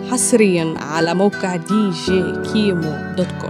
حصريا على موقع دي جي كيمو دوت كوم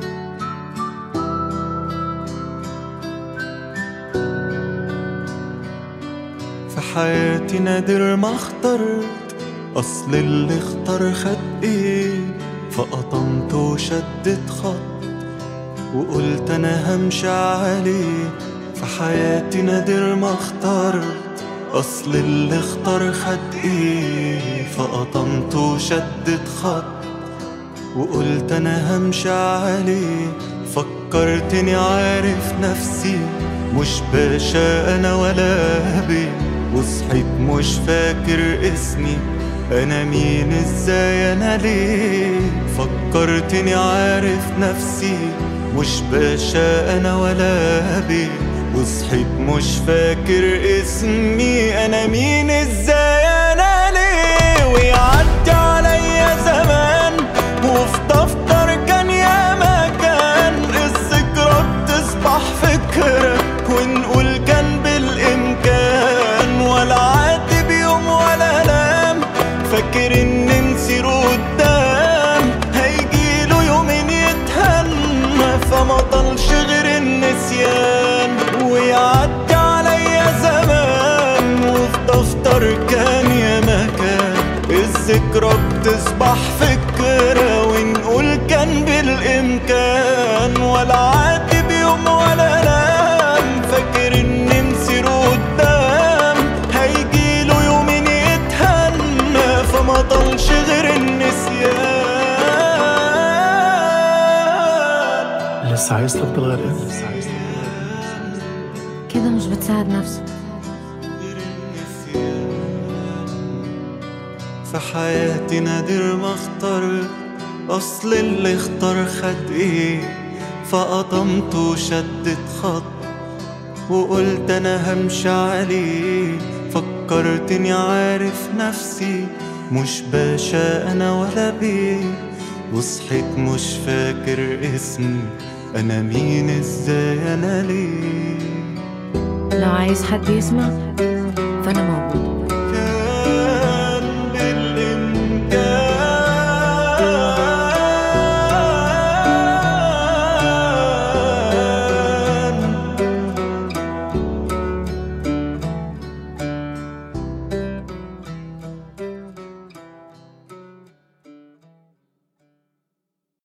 في حياتي نادر ما اخترت أصل اللي اختار خد ايه فقطمت وشدت خط وقلت أنا همشي عليه في حياتي نادر ما اخترت أصل اللي اختار خد ايه فقطمت وشدت خط وقلت أنا همشي عليه فكرتني عارف نفسي مش باشا أنا ولا بيه وصحيت مش فاكر اسمي أنا مين ازاي أنا ليه فكرتني عارف نفسي مش باشا أنا ولا بيه وصحيت مش فاكر اسمي أنا مين ازاي أنا ليه ويعدي عليا زمان وفي دفتر كان يا مكان الذكرى بتصبح فكرة ونقول كان بالإمكان ولا عاتب يوم ولا لام فاكر إن نسير قدام هيجيله يومين يتهنى فما طلش غير النسيان ويعدي عليا زمان وفي دفتر كان يا مكان الذكرى بتصبح فكرة ونقول كان بالإمكان ولا عاتب يوم ولا لام فاكر إن مسير قدام هيجيله يومين يتهنى فما طلش غير النسيان لسه عايز تفضل غرقان لسه عايز كده مش بتساعد نفسك في حياتي نادر ما اخترت اصل اللي اختار خد ايه فقطمت وشدت خط وقلت انا همشي عليه فكرتني عارف نفسي مش باشا انا ولا بيه وصحيت مش فاكر اسمي انا مين ازاي انا ليه لو عايز حد يسمع فأنا موجود